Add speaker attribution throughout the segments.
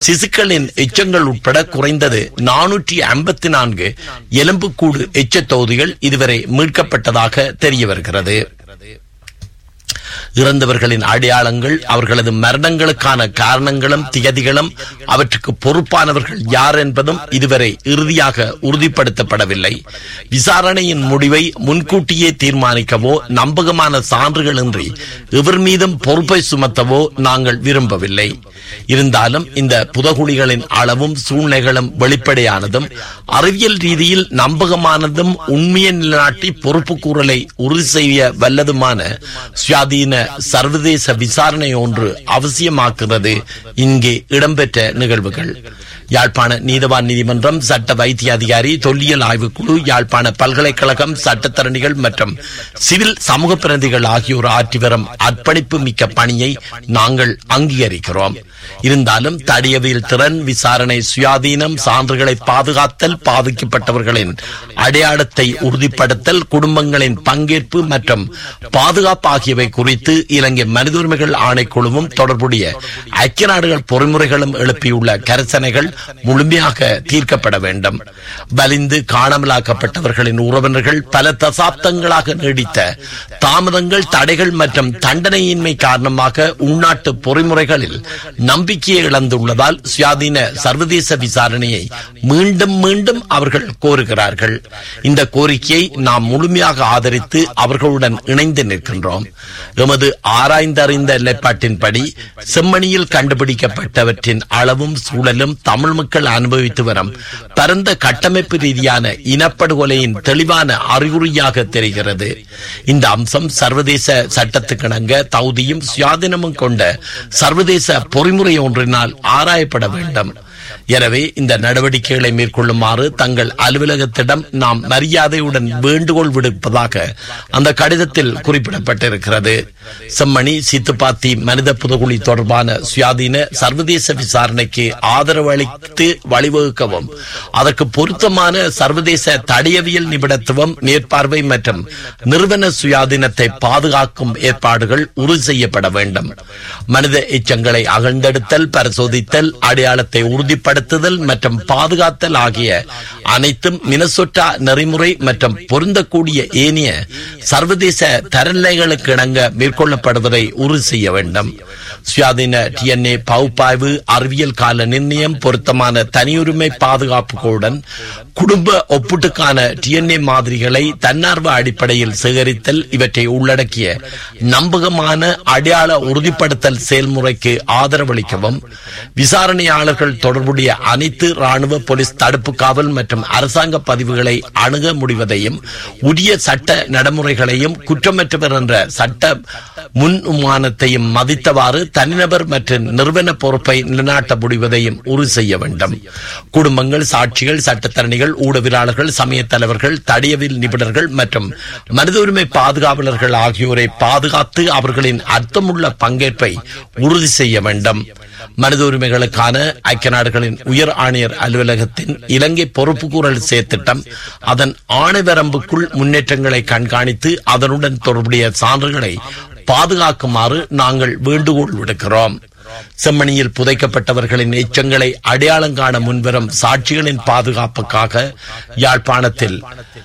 Speaker 1: சிசுக்களின் எச்சங்கள் உட்பட குறைந்தது நானூற்றி ஐம்பத்தி நான்கு எலும்புக்கூடு எச்சத் தொகுதிகள் இதுவரை மீட்கப்பட்டதாக தெரிய வருகிறது இறந்தவர்களின் அடையாளங்கள் அவர்களது மரணங்களுக்கான காரணங்களும் திகதிகளும் அவற்றுக்கு பொறுப்பானவர்கள் யார் என்பதும் இதுவரை இறுதியாக உறுதிப்படுத்தப்படவில்லை விசாரணையின் முடிவை முன்கூட்டியே தீர்மானிக்கவோ நம்பகமான சான்றுகள் இன்றி எவர் மீதும் பொறுப்பை சுமத்தவோ நாங்கள் விரும்பவில்லை இருந்தாலும் இந்த புதகுழிகளின் அளவும் சூழ்நிலைகளும் வெளிப்படையானதும் அறிவியல் ரீதியில் நம்பகமானதும் உண்மையை நிலைநாட்டி பொறுப்பு கூறலை உறுதி செய்ய வல்லதுமான சுயாதீன சர்வதேச விசாரணை ஒன்று அவசியமாக்குகிறது இங்கே இடம்பெற்ற நிகழ்வுகள் யாழ்ப்பாண நீதவான் நீதிமன்றம் சட்ட வைத்திய அதிகாரி தொல்லியல் ஆய்வுக்குழு யாழ்ப்பாண பல்கலைக்கழகம் சட்டத்தரணிகள் மற்றும் சிவில் சமூக பிரதிகள் ஆகியோர் ஆற்றி வரும் அர்ப்பணிப்பு மிக்க பணியை நாங்கள் அங்கீகரிக்கிறோம் இருந்தாலும் தடியவியல் திறன் விசாரணை சுயாதீனம் சான்றுகளை பாதுகாத்தல் பாதிக்கப்பட்டவர்களின் அடையாளத்தை உறுதிப்படுத்தல் குடும்பங்களின் பங்கேற்பு மற்றும் பாதுகாப்பு ஆகியவை குறித்து இலங்கை மனித உரிமைகள் ஆணைக்குழுவும் தொடர்புடைய ஐக்கிய நாடுகள் பொறிமுறைகளும் எழுப்பியுள்ள கரசனைகள் முழுமையாக தீர்க்கப்பட வேண்டும் வலிந்து காணாமலாக்கப்பட்டவர்களின் உறவினர்கள் பல தசாப்தங்களாக நீடித்த தாமதங்கள் தடைகள் மற்றும் தண்டனையின்மை காரணமாக உள்நாட்டு பொறிமுறைகளில் நம்பிக்கையை இழந்துள்ளதால் சுயாதீன சர்வதேச விசாரணையை மீண்டும் மீண்டும் அவர்கள் கோருகிறார்கள் இந்த கோரிக்கையை நாம் முழுமையாக ஆதரித்து அவர்களுடன் இணைந்து நிற்கின்றோம் எமது ஆராய்ந்தறிந்த நிலைப்பாட்டின்படி செம்மணியில் கண்டுபிடிக்கப்பட்டவற்றின் அளவும் சூழலும் தமிழ் மக்கள் அனுபவித்து வரும் பரந்த கட்டமைப்பு ரீதியான இனப்படுகொலையின் தெளிவான அறிகுறியாக தெரிகிறது இந்த அம்சம் சர்வதேச சட்டத்துக்கிணங்க தகுதியும் சுயாதீனமும் கொண்ட சர்வதேச பொறிமுறை ஒன்றினால் ஆராயப்பட வேண்டும் எனவே இந்த நடவடிக்கைகளை மேற்கொள்ளுமாறு தங்கள் அலுவலகத்திடம் நாம் மரியாதையுடன் வேண்டுகோள் விடுப்பதாக அந்த கடிதத்தில் குறிப்பிடப்பட்டிருக்கிறது செம்மணி சித்துப்பாத்தி மனித புதகுழி தொடர்பான சுயாதீன சர்வதேச விசாரணைக்கு ஆதரவு அளித்து வழிவகுக்கவும் அதற்கு பொருத்தமான சர்வதேச தடியவியல் நிபுணத்துவம் மேற்பார்வை மற்றும் நிறுவன சுயாதீனத்தை பாதுகாக்கும் ஏற்பாடுகள் உறுதி செய்யப்பட வேண்டும் மனித எச்சங்களை அகழ்ந்தெடுத்தல் பரிசோதித்தல் அடையாளத்தை உறுதிப்படுத்துதல் மற்றும் பாதுகாத்தல் ஆகிய அனைத்தும் மினசொட்டா நெறிமுறை மற்றும் பொருந்தக்கூடிய ஏனைய சர்வதேச தரநிலைகளுக்கு இணங்க மேற்கொள்ளப்படுவதை உறுதி செய்ய வேண்டும் சுயாதீன டிஎன்ஏ பகுப்பாய்வு அறிவியல் கால நிர்ணயம் பொருத்தமான தனியுரிமை பாதுகாப்புகளுடன் குடும்ப ஒப்புட்டுக்கான டிஎன்ஏ மாதிரிகளை தன்னார்வ அடிப்படையில் சேகரித்தல் இவற்றை உள்ளடக்கிய நம்பகமான அடையாள உறுதிப்படுத்தல் செயல்முறைக்கு ஆதரவளிக்கவும் விசாரணையாளர்கள் தொடர்புடைய அனைத்து ராணுவ போலீஸ் தடுப்பு காவல் மற்றும் அரசாங்க பதிவுகளை அணுக முடிவதையும் உரிய சட்ட நடைமுறைகளையும் குற்றமற்றவர் என்ற சட்ட முன்னுமானத்தையும் மதித்தவாறு தனிநபர் மற்றும் நிறுவன பொறுப்பை நிலைநாட்ட முடிவதையும் உறுதி செய்ய வேண்டும் குடும்பங்கள் சாட்சிகள் சட்டத்தரணிகள் ஊடகவியலாளர்கள் சமய தலைவர்கள் தடியவில் நிபுணர்கள் மற்றும் மனித உரிமை பாதுகாவலர்கள் ஆகியோரை பாதுகாத்து அவர்களின் அர்த்தமுள்ள பங்கேற்பை உறுதி செய்ய வேண்டும் மனித உரிமைகளுக்கான ஐக்கிய நாடுகளின் உயர் ஆணையர் அலுவலகத்தின் இலங்கை பொறுப்புக்கூறல் செயற்திட்டம் அதன் ஆணைவரம்புக்குள் முன்னேற்றங்களை கண்காணித்து அதனுடன் தொடர்புடைய சான்றுகளை பாதுகாக்குமாறு நாங்கள் வேண்டுகோள் விடுக்கிறோம் செம்மணியில் புதைக்கப்பட்டவர்களின் எச்சங்களை அடையாளம் காண முன்வரும் சாட்சிகளின் பாதுகாப்புக்காக யாழ்ப்பாணத்தில்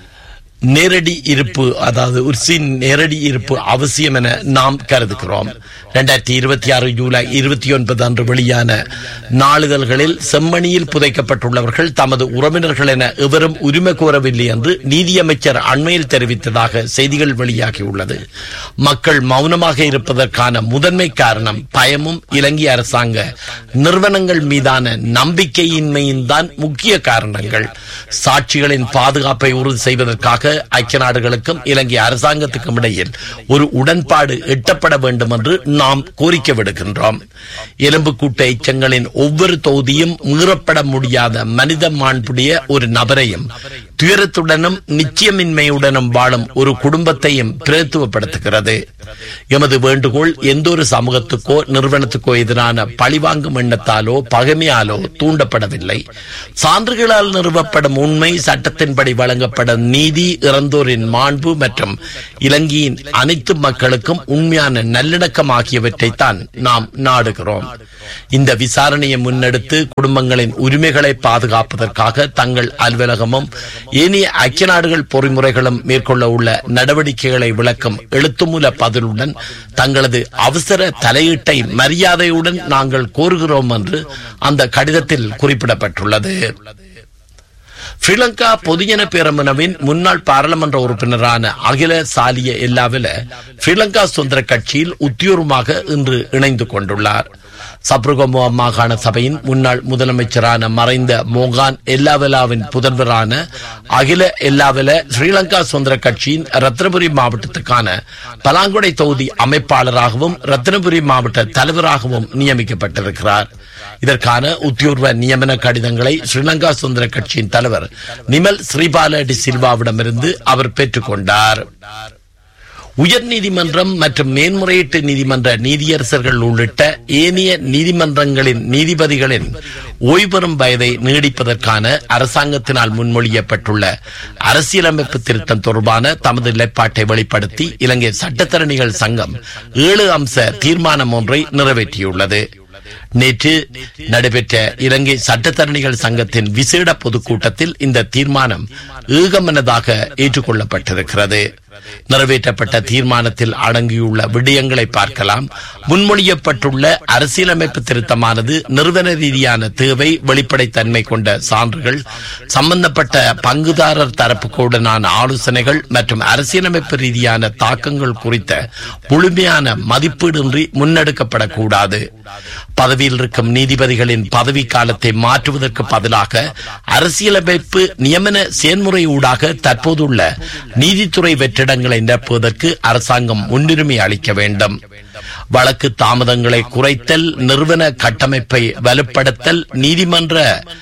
Speaker 1: நேரடி இருப்பு அதாவது உர்சின் நேரடி இருப்பு அவசியம் என நாம் கருதுகிறோம் இரண்டாயிரத்தி இருபத்தி ஆறு ஜூலை இருபத்தி ஒன்பது அன்று வெளியான நாளிதழ்களில் செம்மணியில் புதைக்கப்பட்டுள்ளவர்கள் தமது உறவினர்கள் என எவரும் உரிமை கோரவில்லை என்று நீதியமைச்சர் அண்மையில் தெரிவித்ததாக செய்திகள் வெளியாகியுள்ளது மக்கள் மௌனமாக இருப்பதற்கான முதன்மை காரணம் பயமும் இலங்கை அரசாங்க நிறுவனங்கள் மீதான நம்பிக்கையின்மையின் தான் முக்கிய காரணங்கள் சாட்சிகளின் பாதுகாப்பை உறுதி செய்வதற்காக ஐக்கிய நாடுகளுக்கும் இலங்கை அரசாங்கத்துக்கும் இடையில் ஒரு உடன்பாடு எட்டப்பட வேண்டும் என்று நாம் கோரிக்கை விடுக்கின்றோம் எலும்புக்கூட்ட எச்சங்களின் ஒவ்வொரு தொகுதியும் மீறப்பட முடியாத மனித மாண்புடைய ஒரு நபரையும் துயரத்துடனும் நிச்சயமின்மையுடனும் வாழும் ஒரு குடும்பத்தையும் பிரதித்துவப்படுத்துகிறது எமது வேண்டுகோள் எந்த ஒரு சமூகத்துக்கோ நிறுவனத்துக்கோ எதிரான பழிவாங்கும் எண்ணத்தாலோ பகைமையாலோ தூண்டப்படவில்லை சான்றுகளால் நிறுவப்படும் உண்மை சட்டத்தின்படி வழங்கப்படும் நீதி இறந்தோரின் மாண்பு மற்றும் இலங்கையின் அனைத்து மக்களுக்கும் உண்மையான நல்லிணக்கம் ஆகியவற்றை தான் நாம் நாடுகிறோம் இந்த விசாரணையை முன்னெடுத்து குடும்பங்களின் உரிமைகளை பாதுகாப்பதற்காக தங்கள் அலுவலகமும் ஏனைய ஐக்கிய நாடுகள் பொறிமுறைகளும் மேற்கொள்ள உள்ள நடவடிக்கைகளை விளக்கும் எழுத்துமூல பதிலுடன் தங்களது அவசர தலையீட்டை மரியாதையுடன் நாங்கள் கோருகிறோம் என்று அந்த கடிதத்தில் குறிப்பிடப்பட்டுள்ளது ஸ்ரீலங்கா பொதுஜன பேரமுனவின் முன்னாள் பாராளுமன்ற உறுப்பினரான அகில சாலிய எல்லாவில ஸ்ரீலங்கா சுதந்திர கட்சியில் உத்தியோகமாக இன்று இணைந்து கொண்டுள்ளார் சப்ருகமோ மாகாண சபையின் முன்னாள் முதலமைச்சரான மறைந்த மோகான் எல்லாவெலாவின் புதல்வரான அகில எல்லாவெல ஸ்ரீலங்கா சுதந்திர கட்சியின் ரத்னபுரி மாவட்டத்துக்கான பலாங்குடை தொகுதி அமைப்பாளராகவும் ரத்னபுரி மாவட்ட தலைவராகவும் நியமிக்கப்பட்டிருக்கிறார் இதற்கான உத்தியோர்வ நியமன கடிதங்களை ஸ்ரீலங்கா சுதந்திர கட்சியின் தலைவர் நிமல் ஸ்ரீபால டி சில்வாவிடமிருந்து அவர் பெற்றுக் கொண்டார் உயர்நீதிமன்றம் மற்றும் மேன்முறையீட்டு நீதிமன்ற நீதியரசர்கள் உள்ளிட்ட ஏனைய நீதிமன்றங்களின் நீதிபதிகளின் ஓய்வெறும் வயதை நீடிப்பதற்கான அரசாங்கத்தினால் முன்மொழியப்பட்டுள்ள அரசியலமைப்பு திருத்தம் தொடர்பான தமது நிலைப்பாட்டை வெளிப்படுத்தி இலங்கை சட்டத்தரணிகள் சங்கம் ஏழு அம்ச தீர்மானம் ஒன்றை நிறைவேற்றியுள்ளது நேற்று நடைபெற்ற இலங்கை சட்டத்தரணிகள் சங்கத்தின் விசேட பொதுக்கூட்டத்தில் இந்த தீர்மானம் ஏகமனதாக ஏற்றுக்கொள்ளப்பட்டிருக்கிறது நிறைவேற்றப்பட்ட தீர்மானத்தில் அடங்கியுள்ள விடயங்களை பார்க்கலாம் முன்மொழியப்பட்டுள்ள அரசியலமைப்பு திருத்தமானது நிறுவன ரீதியான தேவை வெளிப்படைத்தன்மை கொண்ட சான்றுகள் சம்பந்தப்பட்ட பங்குதாரர் தரப்புக்குடனான ஆலோசனைகள் மற்றும் அரசியலமைப்பு ரீதியான தாக்கங்கள் குறித்த முழுமையான மதிப்பீடின்றி முன்னெடுக்கப்படக்கூடாது பதவியில் இருக்கும் நீதிபதிகளின் பதவி காலத்தை மாற்றுவதற்கு பதிலாக அரசியலமைப்பு நியமன செயல்முறை ஊடாக தற்போதுள்ள நீதித்துறை வெற்றிடங்களை நிரப்புவதற்கு அரசாங்கம் முன்னுரிமை அளிக்க வேண்டும் வழக்கு தாமதங்களை குறைத்தல் நிறுவன கட்டமைப்பை வலுப்படுத்தல் நீதிமன்ற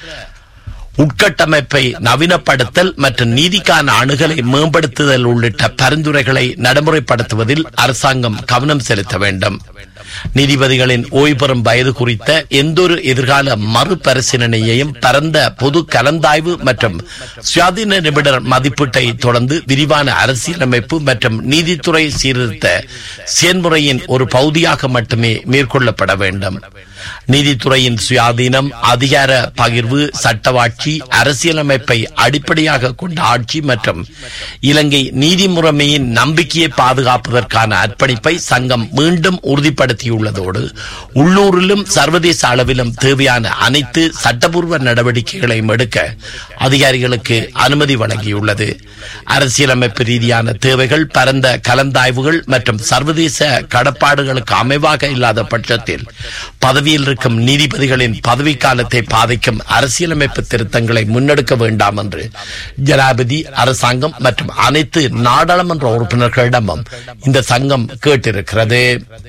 Speaker 1: உட்கட்டமைப்பை நவீனப்படுத்தல் மற்றும் நீதிக்கான அணுகலை மேம்படுத்துதல் உள்ளிட்ட பரிந்துரைகளை நடைமுறைப்படுத்துவதில் அரசாங்கம் கவனம் செலுத்த வேண்டும் நீதிபதிகளின் ஓய்வு பெறும் வயது குறித்த எந்தொரு எதிர்கால மறுபரிசீலனையையும் பரந்த பொது கலந்தாய்வு மற்றும் சுயாதீன நிபுணர் மதிப்பீட்டை தொடர்ந்து விரிவான அரசியலமைப்பு மற்றும் நீதித்துறை சீர்திருத்த செயல்முறையின் ஒரு பகுதியாக மட்டுமே மேற்கொள்ளப்பட வேண்டும் நீதித்துறையின் சுயாதீனம் அதிகார பகிர்வு சட்டவாட்சி அரசியலமைப்பை அடிப்படையாக கொண்ட ஆட்சி மற்றும் இலங்கை நீதி முறைமையின் நம்பிக்கையை பாதுகாப்பதற்கான அர்ப்பணிப்பை சங்கம் மீண்டும் உறுதிப்படுத்தியுள்ளதோடு உள்ளூரிலும் சர்வதேச அளவிலும் தேவையான அனைத்து சட்டபூர்வ நடவடிக்கைகளையும் எடுக்க அதிகாரிகளுக்கு அனுமதி வழங்கியுள்ளது அரசியலமைப்பு ரீதியான தேவைகள் பரந்த கலந்தாய்வுகள் மற்றும் சர்வதேச கடப்பாடுகளுக்கு அமைவாக இல்லாத பட்சத்தில் பதவியில் இருக்கும் நீதிபதிகளின் பதவிக்காலத்தை பாதிக்கும் அரசியலமைப்பு திருத்தங்களை முன்னெடுக்க வேண்டாம் என்று ஜனாதிபதி அரசாங்கம் மற்றும் அனைத்து நாடாளுமன்ற உறுப்பினர்களிடமும் இந்த சங்கம் கேட்டிருக்கிறது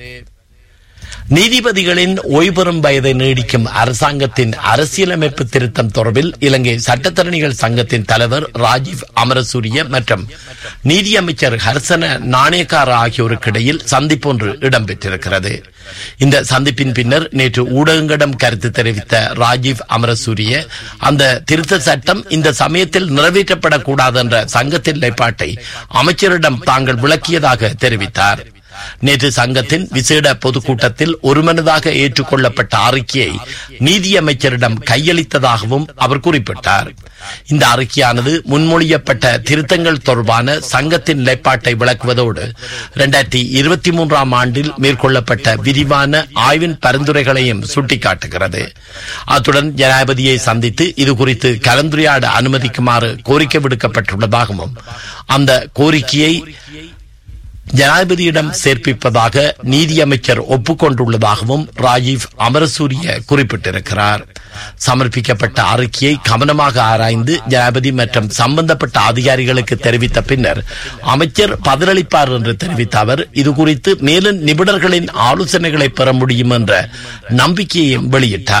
Speaker 1: நீதிபதிகளின் ஓய்வெறும் வயதை நீடிக்கும் அரசாங்கத்தின் அரசியலமைப்பு திருத்தம் தொடர்பில் இலங்கை சட்டத்தரணிகள் சங்கத்தின் தலைவர் ராஜீவ் அமரசூரிய மற்றும் நீதியமைச்சர் ஹர்சன நாணயக்கார ஆகியோருக்கு இடையில் சந்திப்பு ஒன்று இடம்பெற்றிருக்கிறது இந்த சந்திப்பின் பின்னர் நேற்று ஊடகங்களிடம் கருத்து தெரிவித்த ராஜீவ் அமரசூரிய அந்த திருத்த சட்டம் இந்த சமயத்தில் நிறைவேற்றப்படக்கூடாது என்ற சங்கத்தின் நிலைப்பாட்டை அமைச்சரிடம் தாங்கள் விளக்கியதாக தெரிவித்தார் நேற்று சங்கத்தின் விசேட பொதுக்கூட்டத்தில் ஒருமனதாக ஏற்றுக்கொள்ளப்பட்ட அறிக்கையை நீதியமைச்சரிடம் கையளித்ததாகவும் அவர் குறிப்பிட்டார் இந்த அறிக்கையானது முன்மொழியப்பட்ட திருத்தங்கள் தொடர்பான சங்கத்தின் நிலைப்பாட்டை விளக்குவதோடு இரண்டாயிரத்தி இருபத்தி மூன்றாம் ஆண்டில் மேற்கொள்ளப்பட்ட விரிவான ஆய்வின் பரிந்துரைகளையும் சுட்டிக்காட்டுகிறது அத்துடன் ஜனாதிபதியை சந்தித்து இது குறித்து கலந்துரையாட அனுமதிக்குமாறு கோரிக்கை விடுக்கப்பட்டுள்ளதாகவும் அந்த கோரிக்கையை ஜனாதிபதியிடம் சேர்ப்பிப்பதாக நீதியமைச்சர் ஒப்புக்கொண்டுள்ளதாகவும் ராஜீவ் அமரசூரிய குறிப்பிட்டிருக்கிறார் சமர்ப்பிக்கப்பட்ட அறிக்கையை கவனமாக ஆராய்ந்து ஜனாதிபதி மற்றும் சம்பந்தப்பட்ட அதிகாரிகளுக்கு தெரிவித்த பின்னர் அமைச்சர் பதிலளிப்பார் என்று தெரிவித்த அவர் இதுகுறித்து மேலும் நிபுணர்களின் ஆலோசனைகளை பெற முடியும் என்ற நம்பிக்கையையும் வெளியிட்டார்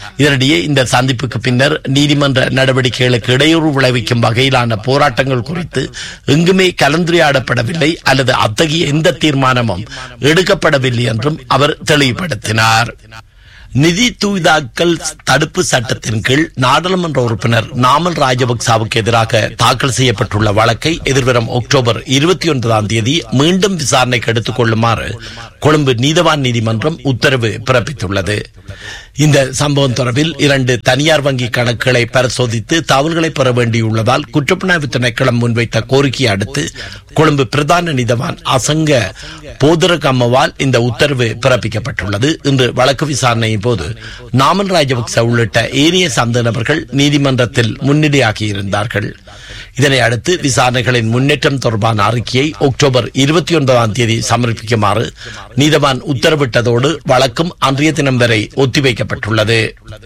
Speaker 1: இதனிடையே இந்த சந்திப்புக்கு பின்னர் நீதிமன்ற நடவடிக்கைகளுக்கு இடையூறு விளைவிக்கும் வகையிலான போராட்டங்கள் குறித்து எங்குமே கலந்துரையாடப்படவில்லை அல்லது அத்தகைய எந்த தீர்மானமும் எடுக்கப்படவில்லை என்றும் அவர் தெளிவுபடுத்தினார் நிதி தூய்தாக்கல் தடுப்பு சட்டத்தின் கீழ் நாடாளுமன்ற உறுப்பினர் நாமல் ராஜபக்சாவுக்கு எதிராக தாக்கல் செய்யப்பட்டுள்ள வழக்கை எதிர்வரும் அக்டோபர் இருபத்தி ஒன்பதாம் தேதி மீண்டும் விசாரணைக்கு எடுத்துக் கொள்ளுமாறு கொழும்பு நீதவான் நீதிமன்றம் உத்தரவு பிறப்பித்துள்ளது இந்த சம்பவம் தொடர்பில் இரண்டு தனியார் வங்கி கணக்குகளை பரிசோதித்து தகவல்களை பெற வேண்டியுள்ளதால் குற்றப்புலனாய்வு திணைக்களம் முன்வைத்த கோரிக்கையை அடுத்து கொழும்பு பிரதான நீதவான் அசங்க போதரகம்மவால் இந்த உத்தரவு பிறப்பிக்கப்பட்டுள்ளது இன்று வழக்கு விசாரணையின் போது நாமல் ராஜபக்ச உள்ளிட்ட ஏனைய சந்த நபர்கள் நீதிமன்றத்தில் முன்னிலையாகியிருந்தார்கள் இதனை அடுத்து விசாரணைகளின் முன்னேற்றம் தொடர்பான அறிக்கையை அக்டோபர் இருபத்தி ஒன்பதாம் தேதி சமர்ப்பிக்குமாறு நீதவான் உத்தரவிட்டதோடு வழக்கும் அன்றைய தினம் வரை ஒத்திவைக்கப்பட்டுள்ளது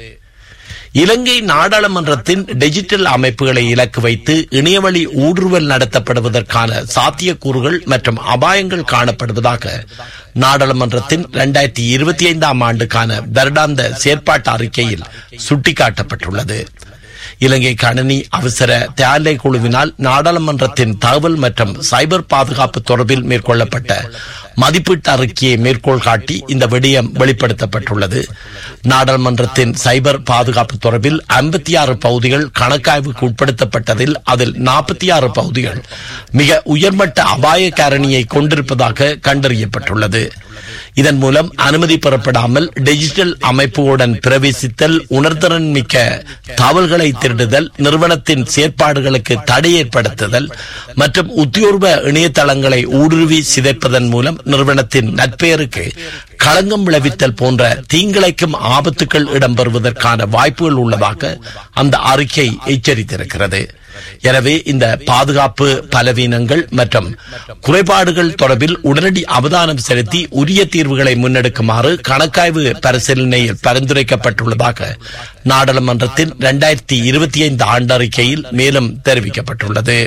Speaker 1: இலங்கை நாடாளுமன்றத்தின் டிஜிட்டல் அமைப்புகளை இலக்கு வைத்து இணையவழி ஊடுருவல் நடத்தப்படுவதற்கான சாத்தியக்கூறுகள் மற்றும் அபாயங்கள் காணப்படுவதாக நாடாளுமன்றத்தின் இரண்டாயிரத்தி இருபத்தி ஐந்தாம் ஆண்டுக்கான வருடாந்த செயற்பாட்டு அறிக்கையில் சுட்டிக்காட்டப்பட்டுள்ளது இலங்கை கணினி அவசர தேலை குழுவினால் நாடாளுமன்றத்தின் தகவல் மற்றும் சைபர் பாதுகாப்பு தொடர்பில் மேற்கொள்ளப்பட்ட மதிப்பீட்டு அறிக்கையை மேற்கோள் காட்டி இந்த விடயம் வெளிப்படுத்தப்பட்டுள்ளது நாடாளுமன்றத்தின் சைபர் பாதுகாப்பு தொடர்பில் ஐம்பத்தி ஆறு பகுதிகள் கணக்காய்வுக்கு உட்படுத்தப்பட்டதில் அதில் நாற்பத்தி ஆறு பகுதிகள் மிக உயர்மட்ட அபாய காரணியை கொண்டிருப்பதாக கண்டறியப்பட்டுள்ளது இதன் மூலம் அனுமதி பெறப்படாமல் டிஜிட்டல் அமைப்புடன் பிரவேசித்தல் உணர்திறன் மிக்க தகவல்களை திருடுதல் நிறுவனத்தின் செயற்பாடுகளுக்கு தடை ஏற்படுத்துதல் மற்றும் உத்தியோர்வ இணையதளங்களை ஊடுருவி சிதைப்பதன் மூலம் நிறுவனத்தின் நற்பெயருக்கு களங்கம் விளைவித்தல் போன்ற தீங்கிழைக்கும் ஆபத்துக்கள் இடம்பெறுவதற்கான வாய்ப்புகள் உள்ளதாக அந்த அறிக்கை எச்சரித்திருக்கிறது எனவே இந்த பாதுகாப்பு பலவீனங்கள் மற்றும் குறைபாடுகள் தொடர்பில் உடனடி அவதானம் செலுத்தி உரிய தீர்வுகளை முன்னெடுக்குமாறு கணக்காய்வு பரிசீலனையில் பரிந்துரைக்கப்பட்டுள்ளதாக நாடாளுமன்றத்தின் இரண்டாயிரத்தி இருபத்தி ஐந்து ஆண்டு அறிக்கையில் மேலும் தெரிவிக்கப்பட்டுள்ளது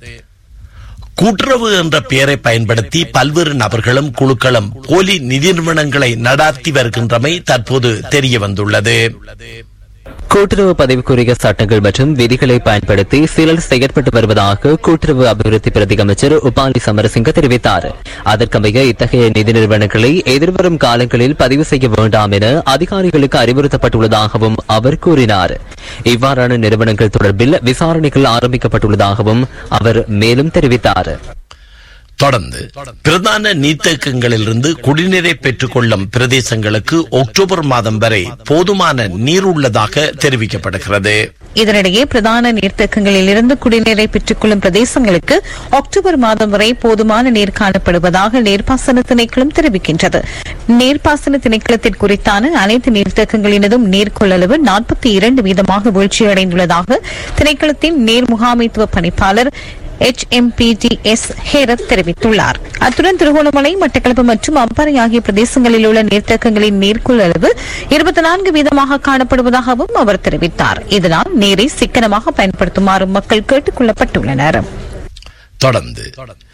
Speaker 1: கூட்டுறவு என்ற பெயரை பயன்படுத்தி பல்வேறு நபர்களும் குழுக்களும் போலி நிதி நிறுவனங்களை நடாத்தி வருகின்றமை தற்போது தெரிய வந்துள்ளது
Speaker 2: கூட்டுறவு பதிவுக்குரிய சட்டங்கள் மற்றும் விதிகளை பயன்படுத்தி சிலர் செயற்பட்டு வருவதாக கூட்டுறவு அபிவிருத்தி பிரதி அமைச்சர் உபாலி சமரசிங்க தெரிவித்தார் அதற்கமைய இத்தகைய நிதி நிறுவனங்களை எதிர்வரும் காலங்களில் பதிவு செய்ய வேண்டாம் என அதிகாரிகளுக்கு அறிவுறுத்தப்பட்டுள்ளதாகவும் அவர் கூறினார் இவ்வாறான நிறுவனங்கள் தொடர்பில் விசாரணைகள் ஆரம்பிக்கப்பட்டுள்ளதாகவும் அவர் மேலும் தெரிவித்தார்
Speaker 1: தொடர்ந்து பிரதான நீர்த்தேக்கங்களிலிருந்து குடிநீரை பெற்றுக் கொள்ளும் பிரதேசங்களுக்கு அக்டோபர் மாதம் வரை போதுமான நீர் உள்ளதாக தெரிவிக்கப்படுகிறது
Speaker 3: இதனிடையே பிரதான நீர்த்தேக்கங்களில் இருந்து குடிநீரை பெற்றுக் கொள்ளும் பிரதேசங்களுக்கு அக்டோபர் மாதம் வரை போதுமான நீர் காணப்படுவதாக நீர்ப்பாசன திணைக்களம் தெரிவிக்கின்றது நீர்ப்பாசன திணைக்களத்தின் குறித்தான அனைத்து நீர்த்தேக்கங்களினதும் நீர் கொள்ளளவு நாற்பத்தி இரண்டு வீதமாக வீழ்ச்சியடைந்துள்ளதாக திணைக்களத்தின் நீர் முகாமைத்துவ பணிப்பாளர் H M P T S Herath தெரிவித்துள்ளார் அத்துடன் திருகோணமலை மட்டக்களப்பு மற்றும் அம்பாறை ஆகிய பிரதேசங்களில் உள்ள நீர்த்தேக்கங்களின் நீர் கொள்ளளவு இருபத்தி நான்கு வீதமாக காணப்படுவதாகவும் அவர் தெரிவித்தார் இதனால் நீரை சிக்கனமாக பயன்படுத்துமாறு மக்கள் கேட்டுக் கொள்ளப்பட்டுள்ளனர்
Speaker 1: தொடர்ந்து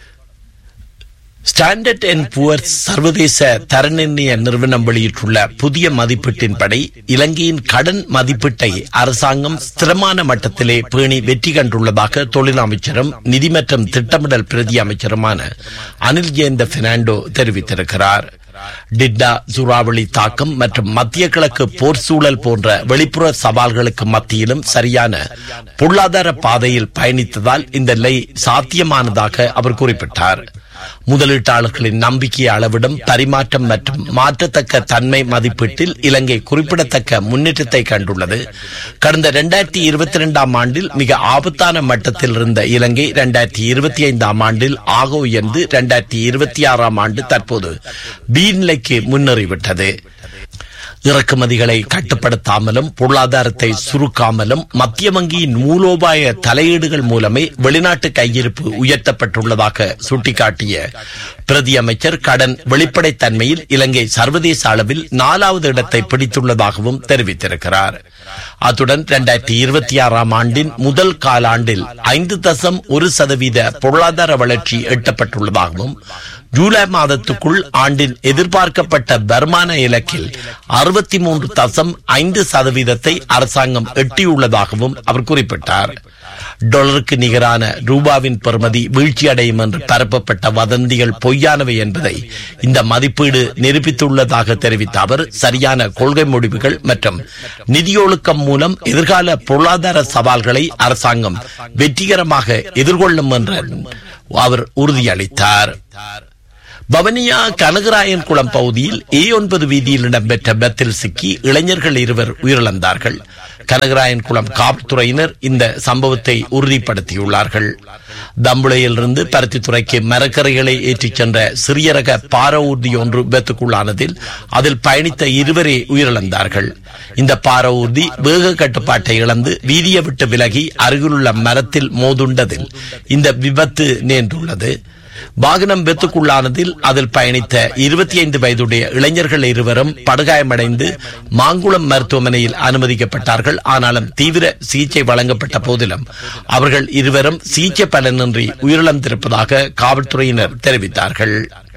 Speaker 1: ஸ்டாண்டர்ட் அண்ட் புவர் சர்வதேச தரநிர்ணய நிறுவனம் வெளியிட்டுள்ள புதிய மதிப்பீட்டின்படி இலங்கையின் கடன் மதிப்பீட்டை அரசாங்கம் ஸ்திரமான மட்டத்திலே பேணி வெற்றி கண்டுள்ளதாக தொழில் அமைச்சரும் நிதி மற்றும் திட்டமிடல் பிரதி அமைச்சருமான அனில் ஜெயந்த பெர்னாண்டோ தெரிவித்திருக்கிறார் டிட்டா சூறாவளி தாக்கம் மற்றும் மத்திய கிழக்கு போர் சூழல் போன்ற வெளிப்புற சவால்களுக்கு மத்தியிலும் சரியான பொருளாதார பாதையில் பயணித்ததால் இந்த நிலை சாத்தியமானதாக அவர் குறிப்பிட்டார் முதலீட்டாளர்களின் நம்பிக்கை அளவிடும் பரிமாற்றம் மற்றும் மாற்றத்தக்க தன்மை மதிப்பீட்டில் இலங்கை குறிப்பிடத்தக்க முன்னேற்றத்தை கண்டுள்ளது கடந்த இரண்டாயிரத்தி இருபத்தி இரண்டாம் ஆண்டில் மிக ஆபத்தான மட்டத்தில் இருந்த இலங்கை இரண்டாயிரத்தி இருபத்தி ஐந்தாம் ஆண்டில் ஆக உயர்ந்து இரண்டாயிரத்தி இருபத்தி ஆறாம் ஆண்டு தற்போது பி நிலைக்கு முன்னேறிவிட்டது இறக்குமதிகளை கட்டுப்படுத்தாமலும் பொருளாதாரத்தை சுருக்காமலும் மத்திய வங்கியின் மூலோபாய தலையீடுகள் மூலமே வெளிநாட்டு கையிருப்பு உயர்த்தப்பட்டுள்ளதாக சுட்டிக்காட்டிய பிரதி அமைச்சர் கடன் வெளிப்படைத்தன்மையில் இலங்கை சர்வதேச அளவில் நாலாவது இடத்தை பிடித்துள்ளதாகவும் தெரிவித்திருக்கிறார் அத்துடன் இரண்டாயிரத்தி இருபத்தி ஆறாம் ஆண்டின் முதல் காலாண்டில் ஐந்து தசம் ஒரு சதவீத பொருளாதார வளர்ச்சி எட்டப்பட்டுள்ளதாகவும் ஜூலை மாதத்துக்குள் ஆண்டின் எதிர்பார்க்கப்பட்ட வருமான இலக்கில் அறுபத்தி மூன்று தசம் ஐந்து சதவீதத்தை அரசாங்கம் எட்டியுள்ளதாகவும் அவர் குறிப்பிட்டார் டாலருக்கு நிகரான ரூபாவின் பெறுமதி வீழ்ச்சியடையும் என்று பரப்பப்பட்ட வதந்திகள் பொய்யானவை என்பதை இந்த மதிப்பீடு நிரூபித்துள்ளதாக தெரிவித்த அவர் சரியான கொள்கை முடிவுகள் மற்றும் நிதியொழுக்கம் மூலம் எதிர்கால பொருளாதார சவால்களை அரசாங்கம் வெற்றிகரமாக எதிர்கொள்ளும் என்று அவர் உறுதியளித்தார் பவனியா கனகராயன் குளம் பகுதியில் ஏ ஒன்பது வீதியில் இடம்பெற்ற பெத்தில் சிக்கி இளைஞர்கள் இருவர் உயிரிழந்தார்கள் கனகராயன் குளம் காவல்துறையினர் இந்த சம்பவத்தை உறுதிப்படுத்தியுள்ளார்கள் தம்புளையிலிருந்து பருத்தித்துறைக்கு மரக்கரைகளை ஏற்றிச் சென்ற சிறிய ரக பார ஊர்தி ஒன்று விபத்துக்குள்ளானதில் அதில் பயணித்த இருவரே உயிரிழந்தார்கள் இந்த பார ஊர்தி வேக கட்டுப்பாட்டை இழந்து வீதியை விட்டு விலகி அருகிலுள்ள மரத்தில் மோதுண்டதில் இந்த விபத்து நேர்ந்துள்ளது வாகனம் விபத்துக்குள்ளானதில் அதில் பயணித்த இருபத்தி ஐந்து வயதுடைய இளைஞர்கள் இருவரும் படுகாயமடைந்து மாங்குளம் மருத்துவமனையில் அனுமதிக்கப்பட்டார்கள் ஆனாலும் தீவிர சிகிச்சை வழங்கப்பட்ட போதிலும் அவர்கள் இருவரும் சிகிச்சை பலனின்றி உயிரிழந்திருப்பதாக காவல்துறையினர் தெரிவித்தார்கள்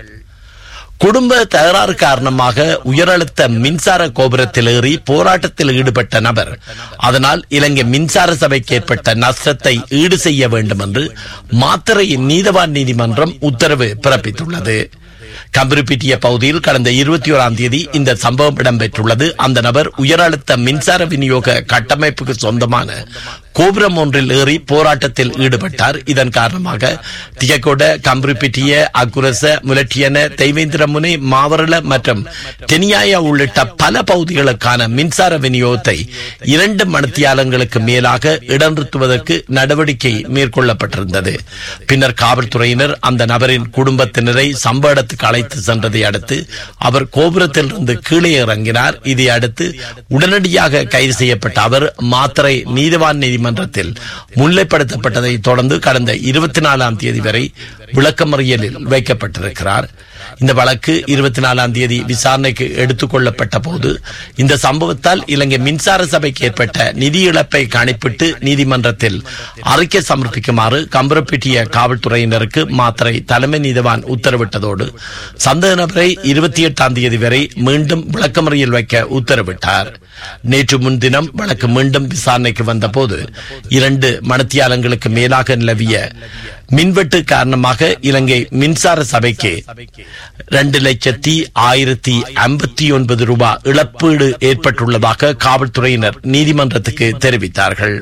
Speaker 1: குடும்ப தகராறு காரணமாக உயரழுத்த மின்சார கோபுரத்தில் ஏறி போராட்டத்தில் ஈடுபட்ட நபர் அதனால் இலங்கை மின்சார சபைக்கு ஏற்பட்ட நஷ்டத்தை ஈடு செய்ய வேண்டும் என்று மாத்தறை நீதவான் நீதிமன்றம் உத்தரவு பிறப்பித்துள்ளது கம்பரிப்பிட்டிய பகுதியில் கடந்த இருபத்தி ஓராம் தேதி இந்த சம்பவம் இடம்பெற்றுள்ளது அந்த நபர் உயரழுத்த மின்சார விநியோக கட்டமைப்புக்கு சொந்தமான கோபுரம் ஒன்றில் ஏறி போராட்டத்தில் ஈடுபட்டார் இதன் காரணமாக திகக்கொட கம்பரிப்பிட்டிய அக்குரச முலட்டியன தெய்வேந்திரமுனை மாவரள மற்றும் தெனியாயா உள்ளிட்ட பல பகுதிகளுக்கான மின்சார விநியோகத்தை இரண்டு மணித்தியாலங்களுக்கு மேலாக இடநிறுத்துவதற்கு நடவடிக்கை மேற்கொள்ளப்பட்டிருந்தது பின்னர் காவல்துறையினர் அந்த நபரின் குடும்பத்தினரை சம்பவ இடத்துக்கு அழைத்து சென்றதை அடுத்து அவர் கோபுரத்தில் இருந்து கீழே இறங்கினார் இதை அடுத்து உடனடியாக கைது செய்யப்பட்ட அவர் மாத்திரை நீதிவான் நீதிமன்றத்தில் முன்னிலைப்படுத்தப்பட்டதை தொடர்ந்து கடந்த இருபத்தி நாலாம் தேதி வரை விளக்கமறியலில் வைக்கப்பட்டிருக்கிறார் இந்த வழக்கு இருபத்தி நாலாம் தேதி விசாரணைக்கு எடுத்துக் கொள்ளப்பட்ட போது இந்த சம்பவத்தால் இலங்கை மின்சார சபைக்கு ஏற்பட்ட நிதி இழப்பை கணிப்பிட்டு நீதிமன்றத்தில் அறிக்கை சமர்ப்பிக்குமாறு கம்பரப்பேட்டிய காவல்துறையினருக்கு மாத்திரை தலைமை நீதிவான் உத்தரவிட்டதோடு சந்தேக நபரை இருபத்தி எட்டாம் தேதி வரை மீண்டும் விளக்கமறியல் வைக்க உத்தரவிட்டார் நேற்று முன்தினம் வழக்கு மீண்டும் விசாரணைக்கு வந்தபோது இரண்டு மணத்தியாலங்களுக்கு மேலாக நிலவிய மின்வெட்டு காரணமாக இலங்கை மின்சார சபைக்கு இரண்டு லட்சத்தி ஆயிரத்தி ஐம்பத்தி ஒன்பது ரூபாய் இழப்பீடு ஏற்பட்டுள்ளதாக காவல்துறையினர் நீதிமன்றத்துக்கு தெரிவித்தார்கள்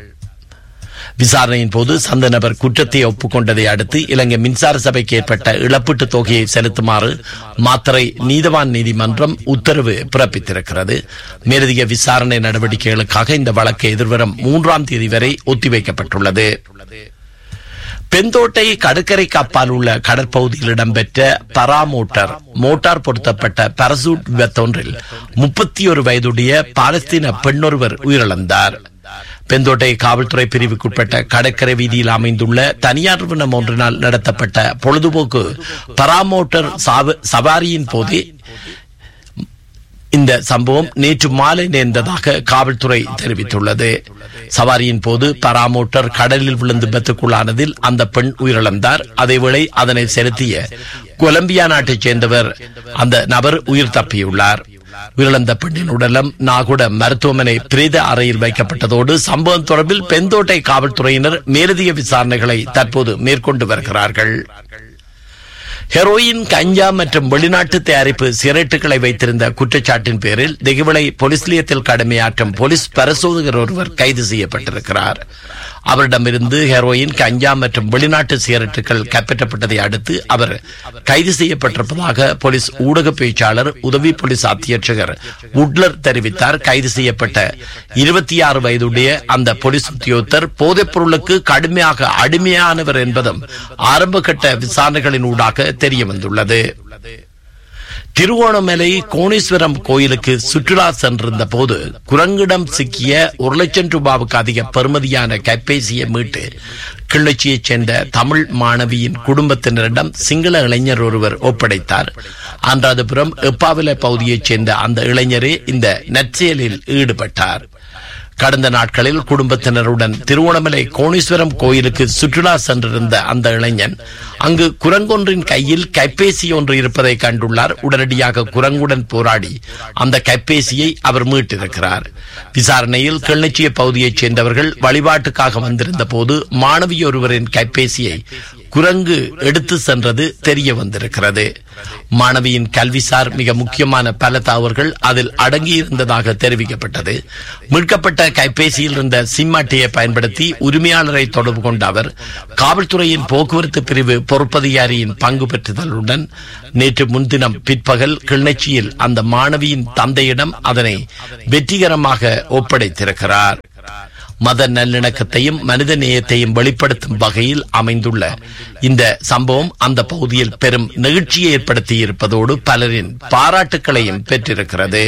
Speaker 1: விசாரணையின் போது சந்த நபர் குற்றத்தை ஒப்புக்கொண்டதை அடுத்து இலங்கை மின்சார சபைக்கு ஏற்பட்ட இழப்பீட்டு தொகையை செலுத்துமாறு மாத்திரை நீதவான் நீதிமன்றம் உத்தரவு பிறப்பித்திருக்கிறது மேலதிக விசாரணை நடவடிக்கைகளுக்காக இந்த வழக்கு எதிர்வரும் மூன்றாம் தேதி வரை ஒத்திவைக்கப்பட்டுள்ளது பெந்தோட்டை கடற்கரைக்கு அப்பால் உள்ள கடற்பகுதியில் இடம்பெற்ற பராமோட்டார் மோட்டார் பொருத்தப்பட்ட பரசூட் விபத்தொன்றில் முப்பத்தி ஒரு வயதுடைய பாலஸ்தீன பெண்ணொருவர் உயிரிழந்தார் பெந்தோட்டை காவல்துறை பிரிவுக்குட்பட்ட கடற்கரை வீதியில் அமைந்துள்ள தனியார் நிறுவனம் ஒன்றினால் நடத்தப்பட்ட பொழுதுபோக்கு பராமோட்டர் சவாரியின் போதே இந்த சம்பவம் நேற்று மாலை நேர்ந்ததாக காவல்துறை தெரிவித்துள்ளது சவாரியின் போது பராமோட்டர் கடலில் விழுந்து விபத்துக்குள்ளானதில் அந்த பெண் உயிரிழந்தார் அதேவேளை அதனை செலுத்திய கொலம்பியா நாட்டைச் சேர்ந்தவர் அந்த நபர் உயிர் தப்பியுள்ளார் உயிரிழந்த பெண்ணின் உடலம் நாகுட மருத்துவமனை பிரேத அறையில் வைக்கப்பட்டதோடு சம்பவம் தொடர்பில் பெந்தோட்டை காவல்துறையினர் மேலதிக விசாரணைகளை தற்போது மேற்கொண்டு வருகிறார்கள் ஹெரோயின் கஞ்சா மற்றும் வெளிநாட்டு தயாரிப்பு சிகரெட்டுகளை வைத்திருந்த குற்றச்சாட்டின் பேரில் திகுவிளை போலீஸ் நிலையத்தில் கடமையாற்றும் போலீஸ் பரிசோதகர் ஒருவர் கைது செய்யப்பட்டிருக்கிறார் அவரிடமிருந்து ஹெரோயின் கஞ்சா மற்றும் வெளிநாட்டு சிகரெட்டுகள் கைப்பற்றப்பட்டதை அடுத்து அவர் கைது செய்யப்பட்டிருப்பதாக போலீஸ் ஊடக பேச்சாளர் உதவி போலீஸ் அத்தியட்சகர் உட்லர் தெரிவித்தார் கைது செய்யப்பட்ட இருபத்தி ஆறு வயதுடைய அந்த போலீஸ் உத்தியோகத்தர் போதைப் பொருளுக்கு கடுமையாக அடிமையானவர் என்பதும் ஆரம்பகட்ட விசாரணைகளின் ஊடாக தெரிய வந்துள்ளது திருவோணமலை கோணேஸ்வரம் கோயிலுக்கு சுற்றுலா சென்றிருந்த போது குரங்கிடம் சிக்கிய ஒரு லட்சம் ரூபாவுக்கு அதிக பெறுமதியான கைபேசியை மீட்டு கிள்ளச்சியைச் சேர்ந்த தமிழ் மாணவியின் குடும்பத்தினரிடம் சிங்கள இளைஞர் ஒருவர் ஒப்படைத்தார் அன்றாதபுரம் எப்பாவில பகுதியைச் சேர்ந்த அந்த இளைஞரே இந்த நற்செயலில் ஈடுபட்டார் கடந்த நாட்களில் குடும்பத்தினருடன் திருவோணமலை கோணீஸ்வரம் கோயிலுக்கு சுற்றுலா சென்றிருந்த அந்த இளைஞன் அங்கு குரங்கொன்றின் கையில் கைபேசி ஒன்று இருப்பதை கண்டுள்ளார் உடனடியாக குரங்குடன் போராடி அந்த கைபேசியை அவர் மீட்டிருக்கிறார் விசாரணையில் கிளிநொச்சிய பகுதியைச் சேர்ந்தவர்கள் வழிபாட்டுக்காக வந்திருந்த போது மாணவி ஒருவரின் கைபேசியை குரங்கு எடுத்து சென்றது தெரிய வந்திருக்கிறது மாணவியின் கல்விசார் மிக முக்கியமான பல தகவல்கள் அதில் அடங்கியிருந்ததாக தெரிவிக்கப்பட்டது மீட்கப்பட்ட கைபேசியில் இருந்த சிம் அட்டையை பயன்படுத்தி உரிமையாளரை தொடர்பு கொண்ட அவர் காவல்துறையின் போக்குவரத்து பிரிவு பொறுப்பதிகாரியின் பங்கு பெற்றுதலுடன் நேற்று முன்தினம் பிற்பகல் கிளிநொச்சியில் அந்த மாணவியின் தந்தையிடம் அதனை வெற்றிகரமாக ஒப்படைத்திருக்கிறார் மத நல்லிணக்கத்தையும் மனித நேயத்தையும் வெளிப்படுத்தும் வகையில் அமைந்துள்ள இந்த சம்பவம் அந்த பகுதியில் பெரும் நெகிழ்ச்சியை ஏற்படுத்தி இருப்பதோடு பலரின் பாராட்டுக்களையும் பெற்றிருக்கிறது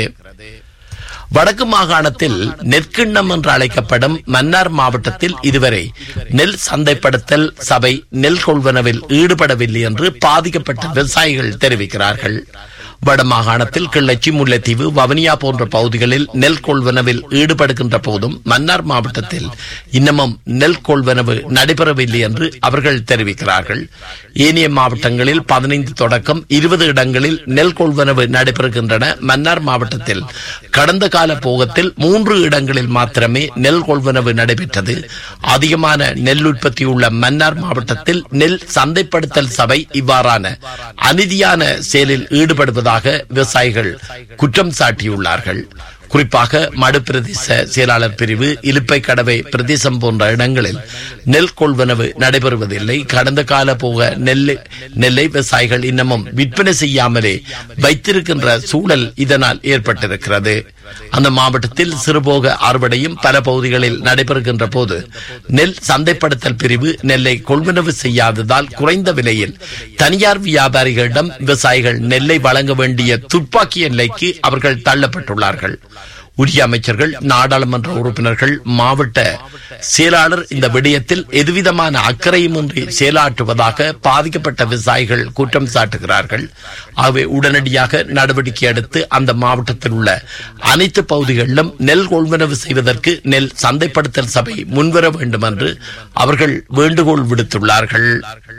Speaker 1: வடக்கு மாகாணத்தில் நெற்கிண்ணம் என்று அழைக்கப்படும் மன்னார் மாவட்டத்தில் இதுவரை நெல் சந்தைப்படுத்தல் சபை நெல் கொள்வனவில் ஈடுபடவில்லை என்று பாதிக்கப்பட்ட விவசாயிகள் தெரிவிக்கிறார்கள் வடமாகாணத்தில் கிள்ளச்சி முல்லைத்தீவு வவனியா போன்ற பகுதிகளில் நெல் கொள்வனவில் ஈடுபடுகின்ற போதும் மன்னார் மாவட்டத்தில் இன்னமும் நெல் கொள்வனவு நடைபெறவில்லை என்று அவர்கள் தெரிவிக்கிறார்கள் ஏனைய மாவட்டங்களில் பதினைந்து தொடக்கம் இருபது இடங்களில் நெல் கொள்வனவு நடைபெறுகின்றன மன்னார் மாவட்டத்தில் கடந்த கால போகத்தில் மூன்று இடங்களில் மாத்திரமே நெல் கொள்வனவு நடைபெற்றது அதிகமான நெல் உற்பத்தி உள்ள மன்னார் மாவட்டத்தில் நெல் சந்தைப்படுத்தல் சபை இவ்வாறான அநீதியான செயலில் ஈடுபடுவதாக விவசாயிகள் குற்றம் சாட்டியுள்ளார்கள் குறிப்பாக மடு பிரதேச செயலாளர் பிரிவு இலுப்பை கடவை பிரதேசம் போன்ற இடங்களில் நெல் கொள்வனவு நடைபெறுவதில்லை கடந்த கால போக நெல்லை நெல்லை விவசாயிகள் இன்னமும் விற்பனை செய்யாமலே வைத்திருக்கின்ற சூழல் இதனால் ஏற்பட்டிருக்கிறது அந்த மாவட்டத்தில் சிறுபோக அறுவடையும் பல பகுதிகளில் நடைபெறுகின்ற போது நெல் சந்தைப்படுத்தல் பிரிவு நெல்லை கொள்வனவு செய்யாததால் குறைந்த விலையில் தனியார் வியாபாரிகளிடம் விவசாயிகள் நெல்லை வழங்க வேண்டிய துப்பாக்கிய நிலைக்கு அவர்கள் தள்ளப்பட்டுள்ளார்கள் உரிய அமைச்சர்கள் நாடாளுமன்ற உறுப்பினர்கள் மாவட்ட செயலாளர் இந்த விடயத்தில் எதுவிதமான அக்கறையுமின்றி செயலாற்றுவதாக பாதிக்கப்பட்ட விவசாயிகள் குற்றம் சாட்டுகிறார்கள் ஆகவே உடனடியாக நடவடிக்கை எடுத்து அந்த மாவட்டத்தில் உள்ள அனைத்து பகுதிகளிலும் நெல் கொள்வனவு செய்வதற்கு நெல் சந்தைப்படுத்தல் சபை முன்வர வேண்டும் என்று அவர்கள் வேண்டுகோள் விடுத்துள்ளார்கள்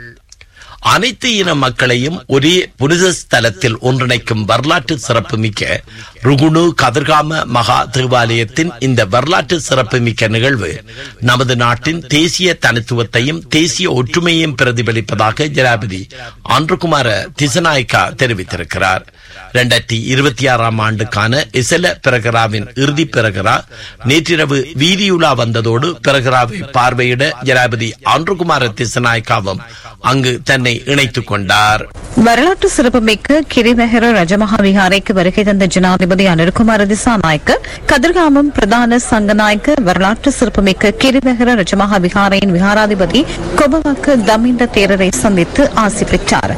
Speaker 1: அனைத்து இன மக்களையும் ஒரே புனித ஸ்தலத்தில் ஒன்றிணைக்கும் வரலாற்று சிறப்புமிக்க ருகுணு கதிர்காம மகா தேவாலயத்தின் இந்த வரலாற்று சிறப்புமிக்க நிகழ்வு நமது நாட்டின் தேசிய தனித்துவத்தையும் தேசிய ஒற்றுமையையும் பிரதிபலிப்பதாக ஜனாபதி ஆண்டுகுமார திசநாயக்கா தெரிவித்திருக்கிறார் இரண்டாயிரத்தி இருபத்தி ஆறாம் ஆண்டுக்கான இசல பிரகராவின் இறுதி பிரகரா நேற்றிரவு வீதியுலா வந்ததோடு பிரகராவை பார்வையிட ஜனாபதி ஆண்டுகுமார திசநாயக்காவும் அங்கு தன்னை இணைத்துக் கொண்டார்
Speaker 3: வரலாற்று சிறப்புமிக்க கிரிநகர ரஜமகா விகாரைக்கு வருகை தந்த ஜனாதிபதி அனில்குமார் திசாநாயக்க கதிர்காமம் பிரதான சங்கநாயக்க வரலாற்று சிறப்புமிக்க கிரிநகர ரஜமகா விகாரையின் விகாராதிபதி கொபவாக்கு தமிந்த தேரரை சந்தித்து ஆசி பெற்றார்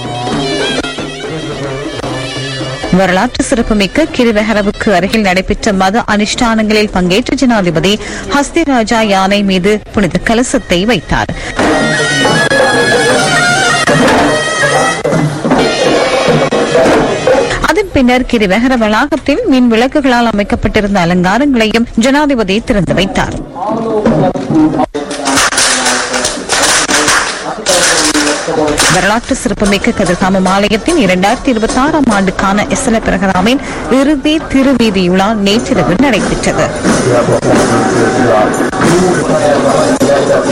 Speaker 3: வரலாற்று சிறப்புமிக்க கிரிவெஹரவுக்கு அருகில் நடைபெற்ற மத அனுஷ்டானங்களில் பங்கேற்ற ஜனாதிபதி ஹஸ்திராஜா யானை மீது புனித கலசத்தை வைத்தார் அதன் பின்னர் கிரிவெஹர வளாகத்தில் மின் விளக்குகளால் அமைக்கப்பட்டிருந்த அலங்காரங்களையும் ஜனாதிபதி திறந்து வைத்தார் வரலாற்று சிறப்புமிக்க கதிர்காமம் ஆலயத்தின் இரண்டாயிரத்தி இருபத்தி ஆறாம் ஆண்டுக்கான எஸ்எல பிரகராமின் இறுதி திருவீதியுலா நேற்றிரவு நடைபெற்றது